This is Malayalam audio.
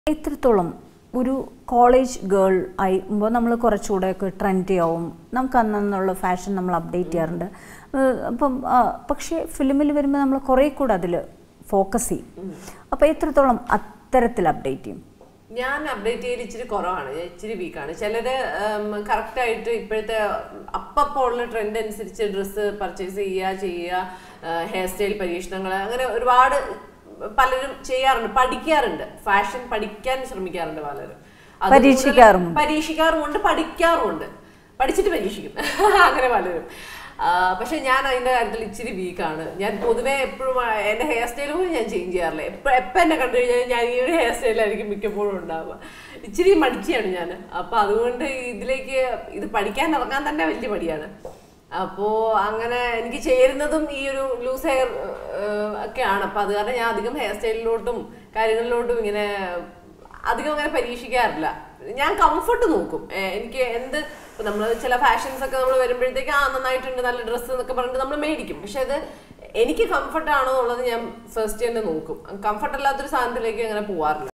എത്രത്തോളം ഒരു കോളേജ് ഗേൾ ആകുമ്പോൾ നമ്മൾ കുറച്ചുകൂടെയൊക്കെ ട്രെൻഡി ആവും നമുക്ക് അന്നുള്ള ഫാഷൻ നമ്മൾ അപ്ഡേറ്റ് ചെയ്യാറുണ്ട് ഏഹ് അപ്പം ആ, പക്ഷേ ഫിലിമിൽ വരുമ്പോൾ നമ്മൾ കുറേ കൂടെ അതിൽ ഫോക്കസ് ചെയ്യും അപ്പോൾ എത്രത്തോളം അത്തരത്തിൽ അപ്ഡേറ്റ് ചെയ്യും ഞാൻ അപ്ഡേറ്റ് ചെയ്യൽ ഇച്ചിരി കുറവാണ് ഞാൻ ഇച്ചിരി വീക്കാണ് ചിലര് കറക്റ്റ് ആയിട്ട് ഇപ്പോഴത്തെ അപ്പപ്പോൾ ഉള്ള ട്രെൻഡ് അനുസരിച്ച് ഡ്രസ്സ് പർച്ചേസ് ചെയ്യുക ചെയ്യുക ഹെയർ സ്റ്റൈൽ പരീക്ഷണങ്ങൾ അങ്ങനെ ഒരുപാട് പലരും ചെയ്യാറുണ്ട് പഠിക്കാറുണ്ട് ഫാഷൻ പഠിക്കാൻ ശ്രമിക്കാറുണ്ട് പലരും അത് കൂടുതൽ പരീക്ഷിക്കാറുമുണ്ട്. പരീക്ഷിക്കാറുമുണ്ട് പഠിക്കാറുമുണ്ട് പഠിച്ചിട്ട് പരീക്ഷിക്കും അങ്ങനെ പലരും ആ, പക്ഷെ ഞാൻ അതിന്റെ കാര്യത്തിൽ ഇച്ചിരി വീക്കാണ് ഞാൻ പൊതുവെ എപ്പോഴും എന്റെ ഹെയർ സ്റ്റൈൽ പോലും ഞാൻ ചേഞ്ച് ചെയ്യാറില്ല എപ്പോ എപ്പോ എന്നെ കണ്ടു കഴിഞ്ഞാൽ ഞാൻ ഈ ഒരു ഹെയർ സ്റ്റൈലായിരിക്കും മിക്കപ്പോഴും ഉണ്ടാവുക ഇച്ചിരി മടിച്ചാണ് ഞാൻ അപ്പൊ അതുകൊണ്ട് ഇതിലേക്ക് ഇത് പഠിക്കാൻ ഇറങ്ങാൻ തന്നെ വലിയ പടിയാണ് അപ്പോ അങ്ങനെ എനിക്ക് ചേരുന്നതും ഈ ഒരു ലൂസ് ഹെയർ ഒക്കെയാണ് അപ്പൊ അത് കാരണം ഞാൻ അധികം ഹെയർ സ്റ്റൈലിലോട്ടും കാര്യങ്ങളിലോട്ടും ഇങ്ങനെ അധികം അങ്ങനെ പരീക്ഷിക്കാറില്ല ഞാൻ കംഫർട്ട് നോക്കും ഏ, എനിക്ക് എന്ത് ഇപ്പൊ നമ്മൾ ചില ഫാഷൻസ് ഒക്കെ നമ്മൾ വരുമ്പോഴത്തേക്ക് ആ നന്നായിട്ടുണ്ട് നല്ല ഡ്രസ്സ് എന്നൊക്കെ പറഞ്ഞിട്ട് നമ്മൾ മേടിക്കും പക്ഷെ അത് എനിക്ക് കംഫർട്ട് ആണോ എന്നുള്ളത് ഞാൻ ഫസ്റ്റ് തന്നെ നോക്കും കംഫർട്ട് അല്ലാത്തൊരു സാധനത്തിലേക്ക് അങ്ങനെ പോവാറില്ല